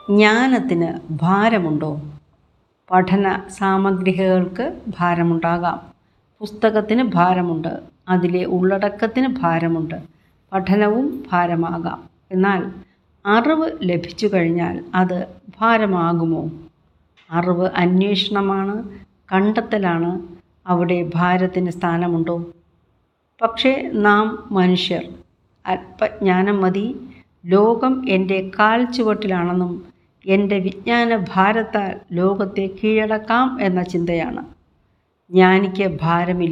ജ്ഞാനത്തിന് ഭാരമുണ്ടോ പഠന സാമഗ്രികൾക്ക് ഭാരമുണ്ടാകാം പുസ്തകത്തിന് ഭാരമുണ്ട് അതിലെ ഉള്ളടക്കത്തിന് ഭാരമുണ്ട് പഠനവും ഭാരമാകാം എന്നാൽ അറിവ് ലഭിച്ചു കഴിഞ്ഞാൽ അത് ഭാരമാകുമോ അറിവ് അന്വേഷണമാണ് കണ്ടെത്തലാണ് അവിടെ ഭാരത്തിന് സ്ഥാനമുണ്ടോ പക്ഷേ നാം മനുഷ്യർ അല്പജ്ഞാനം മതി ലോകം എൻ്റെ കാൽ ചുവട്ടിലാണെന്നും എൻ്റെ വിജ്ഞാന ഭാരത്താൽ ലോകത്തെ കീഴടക്കാം എന്ന ചിന്തയാണ് ജ്ഞാനിക്ക് ഭാരമില്ല